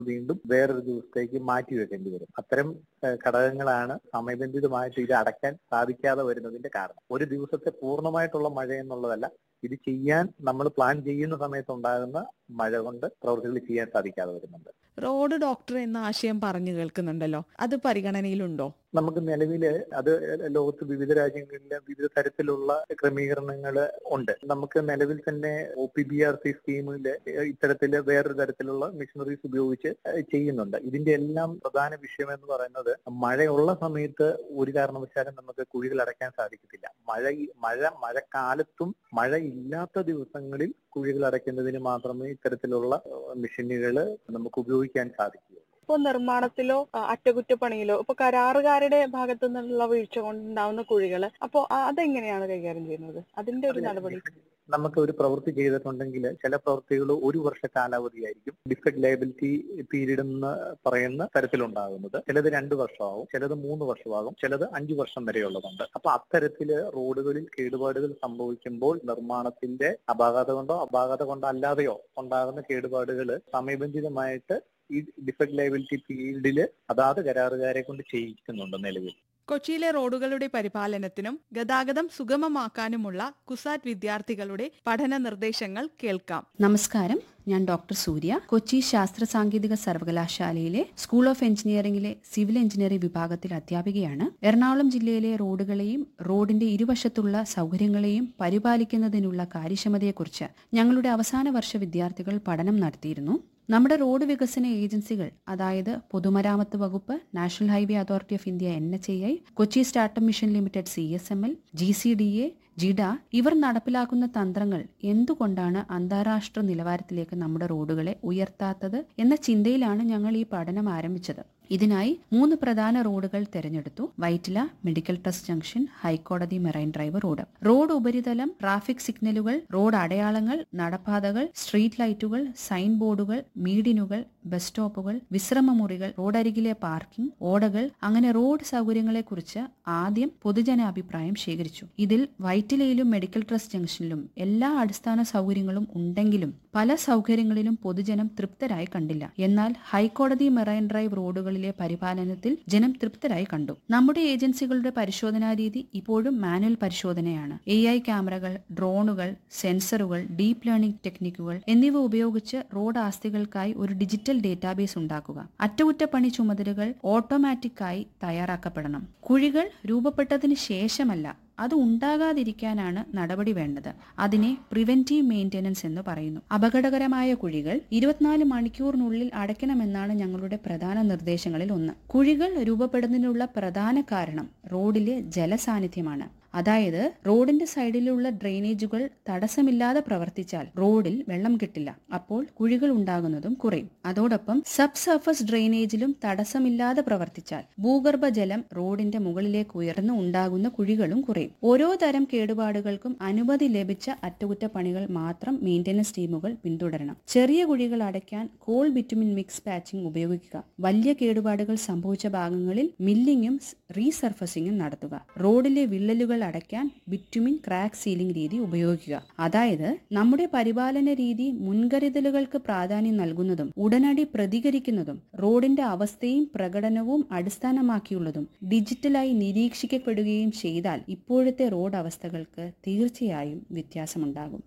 വീണ്ടും വേറൊരു ദിവസത്തേക്ക് മാറ്റി വെക്കേണ്ടി വരും അത്തരം ഏഹ്, ഘടകങ്ങളാണ് സമയബന്ധിതമായിട്ട് ഇത് അടയ്ക്കാൻ സാധിക്കാതെ വരുന്നതിന്റെ കാരണം ഒരു ദിവസത്തെ പൂർണ്ണമായിട്ടുള്ള മഴ എന്നുള്ളതല്ല ഇത് ചെയ്യാൻ നമ്മൾ പ്ലാൻ ചെയ്യുന്ന സമയത്ത് ഉണ്ടാകുന്ന മഴ കൊണ്ട് പ്രവൃത്തികൾ ചെയ്യാൻ സാധിക്കാതെ വരുന്നുണ്ട് റോഡ് ഡോക്ടർ എന്ന ആശയം പറഞ്ഞു കേൾക്കുന്നുണ്ടല്ലോ അത് പരിഗണനയിലുണ്ടോ നമുക്ക് നിലവിൽ അത് ലോകത്ത് വിവിധ രാജ്യങ്ങളിലെ വിവിധ തരത്തിലുള്ള ക്രമീകരണങ്ങൾ ഉണ്ട് നമുക്ക് നിലവിൽ തന്നെ O P B R C സ്കീമിൽ ഇത്തരത്തില് വേറൊരു തരത്തിലുള്ള മെഷീനറീസ് ഉപയോഗിച്ച് ഏഹ് ചെയ്യുന്നുണ്ട് ഇതിന്റെ എല്ലാം പ്രധാന വിഷയം എന്ന് പറയുന്നത് മഴയുള്ള സമയത്ത് ഒരു കാരണവശാലും നമുക്ക് കുഴികൾ അടയ്ക്കാൻ സാധിക്കത്തില്ല മഴ മഴ മഴക്കാലത്തും മഴ ഇല്ലാത്ത ദിവസങ്ങളിൽ കുഴികൾ അടയ്ക്കുന്നതിന് മാത്രമേ ഇത്തരത്തിലുള്ള മെഷീനുകൾ നമുക്ക് ഉപയോഗിക്കാൻ സാധിക്കൂ ഇപ്പൊ നിർമ്മാണത്തിലോ ആ, അറ്റകുറ്റപ്പണിയിലോ ഇപ്പൊ കരാറുകാരുടെ ഭാഗത്തു നിന്നുള്ള വീഴ്ച കൊണ്ടുണ്ടാവുന്ന കുഴികള് അപ്പൊ ആ- അതെങ്ങനെയാണ് കൈകാര്യം ചെയ്യുന്നത് അതിന്റെ ഒരു നടപടി നമുക്ക് ഒരു പ്രവൃത്തി ചെയ്തിട്ടുണ്ടെങ്കിൽ ചില പ്രവൃത്തികൾ ഒരു വർഷ കാലാവധിയായിരിക്കും ഡിഫക്ട് ലയബിലിറ്റി പീരീഡ് എന്ന് പറയുന്ന തരത്തിലുണ്ടാകുന്നത് ചിലത് രണ്ട് വർഷമാകും ചിലത് മൂന്ന് വർഷമാകും ചിലത് അഞ്ചു വർഷം വരെയുള്ളതുണ്ട് അപ്പൊ അത്തരത്തില് റോഡുകളിൽ കേടുപാടുകൾ സംഭവിക്കുമ്പോൾ നിർമ്മാണത്തിന്റെ അപാകത കൊണ്ടോ അപാകത കൊണ്ടോ അല്ലാതെയോ ഉണ്ടാകുന്ന കേടുപാടുകൾ സമയബന്ധിതമായിട്ട് ഈ ഡിഫക്ട് ലയബിലിറ്റി പീരീഡില് അതാത് കരാറുകാരെ കൊണ്ട് ചെയ്യിക്കുന്നുണ്ട് നിലവിൽ കൊച്ചിയിലെ റോഡുകളുടെ പരിപാലനത്തിനും ഗതാഗതം സുഗമമാക്കാനുമുള്ള കുസാറ്റ് വിദ്യാർത്ഥികളുടെ പഠന നിർദ്ദേശങ്ങൾ കേൾക്കാം നമസ്കാരം ഞാൻ ഡോക്ടർ സൂര്യ കൊച്ചി ശാസ്ത്ര സാങ്കേതിക സർവകലാശാലയിലെ സ്കൂൾ ഓഫ് എഞ്ചിനീയറിംഗിലെ സിവിൽ എഞ്ചിനീയറിംഗ് വിഭാഗത്തിൽ അധ്യാപികയാണ് എറണാകുളം ജില്ലയിലെ റോഡുകളെയും റോഡിന്റെ ഇരുവശത്തുള്ള സൗകര്യങ്ങളെയും പരിപാലിക്കുന്നതിനുള്ള കാര്യക്ഷമതയെക്കുറിച്ച് ഞങ്ങളുടെ അവസാന വർഷ വിദ്യാർത്ഥികൾ പഠനം നടത്തിയിരുന്നു നമ്മുടെ റോഡ് വികസന ഏജൻസികൾ അതായത് പൊതുമരാമത്ത് വകുപ്പ് national highway authority of India N H I Kochi startup mission limited C S M L G C D A ജിഡ ഇവർ നടപ്പിലാക്കുന്ന തന്ത്രങ്ങൾ എന്തുകൊണ്ടാണ് അന്താരാഷ്ട്ര നിലവാരത്തിലേക്ക് നമ്മുടെ റോഡുകളെ ഉയർത്താത്തത് എന്ന ചിന്തയിലാണ് ഞങ്ങൾ ഈ പഠനം ആരംഭിച്ചത് ഇതിനായി മൂന്ന് പ്രധാന റോഡുകൾ തെരഞ്ഞെടുത്തു വൈറ്റില മെഡിക്കൽ ട്രസ്റ്റ് ജംഗ്ഷൻ ഹൈക്കോടതി മെറൈൻ ഡ്രൈവ് റോഡ് റോഡ് ഉപരിതലം ട്രാഫിക് സിഗ്നലുകൾ റോഡ് അടയാളങ്ങൾ നടപ്പാതകൾ സ്ട്രീറ്റ് ലൈറ്റുകൾ സൈൻ ബോർഡുകൾ മീഡിനുകൾ ബസ് സ്റ്റോപ്പുകൾ വിശ്രമമുറികൾ റോഡരികിലെ പാർക്കിംഗ് ഓടകൾ അങ്ങനെ റോഡ് സൗകര്യങ്ങളെക്കുറിച്ച് ആദ്യം പൊതുജനാഭിപ്രായം ശേഖരിച്ചു ഇതിൽ വൈറ്റിലയിലും മെഡിക്കൽ ട്രസ്റ്റ് ജംഗ്ഷനിലും എല്ലാ അടിസ്ഥാന സൗകര്യങ്ങളും ഉണ്ടെങ്കിലും പല സൗകര്യങ്ങളിലും പൊതുജനം തൃപ്തരായി കണ്ടില്ല എന്നാൽ ഹൈക്കോടതി മെറൈൻ ഡ്രൈവ് റോഡുകളിലെ പരിപാലനത്തിൽ ജനം തൃപ്തരായി കണ്ടു നമ്മുടെ ഏജൻസികളുടെ പരിശോധനാ രീതി ഇപ്പോഴും മാനുവൽ പരിശോധനയാണ് എ ഐ ക്യാമറകൾ ഡ്രോണുകൾ സെൻസറുകൾ ഡീപ് ലേണിംഗ് ടെക്നിക്കുകൾ എന്നിവ ഉപയോഗിച്ച് റോഡ് ആസ്തികൾക്കായി ഒരു ഡിജിറ്റൽ ഡേറ്റാബേസ് ഉണ്ടാക്കുക അറ്റകുറ്റപ്പണി ചുമതലകൾ ഓട്ടോമാറ്റിക്കായി തയ്യാറാക്കപ്പെടണം കുഴികൾ രൂപപ്പെട്ടതിന് ശേഷമല്ല അത് ഉണ്ടാകാതിരിക്കാനാണ് നടപടി വേണ്ടത് അതിനെ പ്രിവെന്റീവ് മെയിന്റനൻസ് എന്ന് പറയുന്നു അപകടകരമായ കുഴികൾ ഇരുപത്തിനാല് മണിക്കൂറിനുള്ളിൽ അടയ്ക്കണമെന്നാണ് ഞങ്ങളുടെ പ്രധാന നിർദ്ദേശങ്ങളിൽ ഒന്ന് കുഴികൾ രൂപപ്പെടുന്നതിനുള്ള പ്രധാന കാരണം റോഡിലെ ജലസാന്നിധ്യമാണ് അതായത് റോഡിന്റെ സൈഡിലുള്ള ഡ്രെയിനേജുകൾ തടസ്സമില്ലാതെ പ്രവർത്തിച്ചാൽ റോഡിൽ വെള്ളം കിട്ടില്ല അപ്പോൾ കുഴികൾ ഉണ്ടാകുന്നതും കുറയും അതോടൊപ്പം സബ് സർഫസ് ഡ്രെയിനേജിലും തടസ്സമില്ലാതെ പ്രവർത്തിച്ചാൽ ഭൂഗർഭജലം റോഡിന്റെ മുകളിലേക്ക് ഉയർന്നു ഉണ്ടാകുന്ന കുഴികളും കുറയും ഓരോ തരം കേടുപാടുകൾക്കും അനുമതി ലഭിച്ച അറ്റകുറ്റപ്പണികൾ മാത്രം മെയിന്റനൻസ് ടീമുകൾ പിന്തുടരണം ചെറിയ കുഴികൾ അടയ്ക്കാൻ കോൾ ബിറ്റുമിൻ മിക്സ് പാച്ചിംഗ് ഉപയോഗിക്കുക വലിയ കേടുപാടുകൾ സംഭവിച്ച ഭാഗങ്ങളിൽ മില്ലിങ്ങും റീസർഫസിംഗും നടത്തുക റോഡിലെ വിള്ളലുകൾ അടയ്ക്കാൻ ബിറ്റുമിൻ ക്രാക്ക് സീലിംഗ് രീതി ഉപയോഗിക്കുക അതായത് നമ്മുടെ പരിപാലന രീതി മുൻകരുതലുകൾക്ക് പ്രാധാന്യം നൽകുന്നതും ഉടനടി പ്രതികരിക്കുന്നതും റോഡിന്റെ അവസ്ഥയും പ്രകടനവും അടിസ്ഥാനമാക്കിയുള്ളതും ഡിജിറ്റലായി നിരീക്ഷിക്കപ്പെടുകയും ചെയ്താൽ ഇപ്പോഴത്തെ റോഡ് അവസ്ഥകൾക്ക് തീർച്ചയായും വ്യത്യാസമുണ്ടാകും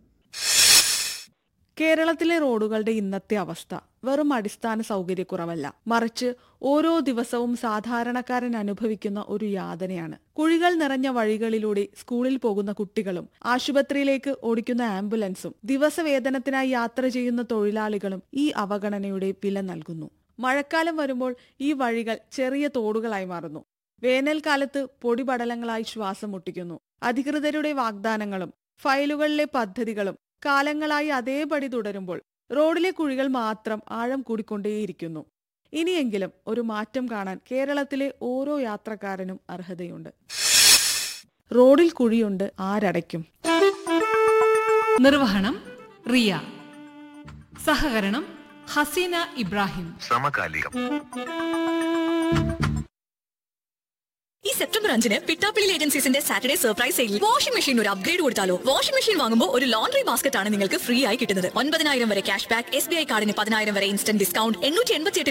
കേരളത്തിലെ റോഡുകളുടെ ഇന്നത്തെ അവസ്ഥ വെറും അടിസ്ഥാന സൗകര്യക്കുറവല്ല മറിച്ച് ഓരോ ദിവസവും സാധാരണക്കാരൻ അനുഭവിക്കുന്ന ഒരു യാതനയാണ് കുഴികൾ നിറഞ്ഞ വഴികളിലൂടെ സ്കൂളിൽ പോകുന്ന കുട്ടികളും ആശുപത്രിയിലേക്ക് ഓടിക്കുന്ന ആംബുലൻസും ദിവസവേതനത്തിനായി യാത്ര ചെയ്യുന്ന തൊഴിലാളികളും ഈ അവഗണനയുടെ വില നൽകുന്നു മഴക്കാലം വരുമ്പോൾ ഈ വഴികൾ ചെറിയ തോടുകളായി മാറുന്നു വേനൽക്കാലത്ത് പൊടിപടലങ്ങളായി ശ്വാസം മുട്ടിക്കുന്നു അധികൃതരുടെ വാഗ്ദാനങ്ങളും ഫയലുകളിലെ പദ്ധതികളും കാലങ്ങളായി അതേപടി തുടരുമ്പോൾ റോഡിലെ കുഴികൾ മാത്രം ആഴം കൂടിക്കൊണ്ടേയിരിക്കുന്നു ഇനിയെങ്കിലും ഒരു മാറ്റം കാണാൻ കേരളത്തിലെ ഓരോ യാത്രക്കാരനും അർഹതയുണ്ട് റോഡിൽ കുഴിയുണ്ട് ആരടയ്ക്കും നിർവഹണം റിയ സഹകരണം ഹസീന ഇബ്രാഹിം സമകാലികം ഈ സെപ്റ്റംബർ അഞ്ചിന് പിട്ടാപ്പിളി ഏജൻസീസിന്റെ സാറ്റർഡേ സർപ്രൈസ് സെയിലിൽ വാഷിംഗ് മെഷീൻ ഒരു അപ്ഗ്രേഡ് കൊടുത്താലോ വാഷിംഗ് മെഷീൻ വാങ്ങുമ്പോൾ ഒരു ലോണ്ടറി ബാസ്ക്കറ്റ് ആണ് നിങ്ങൾക്ക് ഫ്രീ ആയി കിട്ടുന്നത് ഒൻപതിനായിരം വരെ cashback S B I കാർഡിന് പതിനായിരം വരെ ഇൻസ്റ്റന്റ് ഡിസ്കൗണ്ട് എണ്ണൂറ്റി എൺപത്തി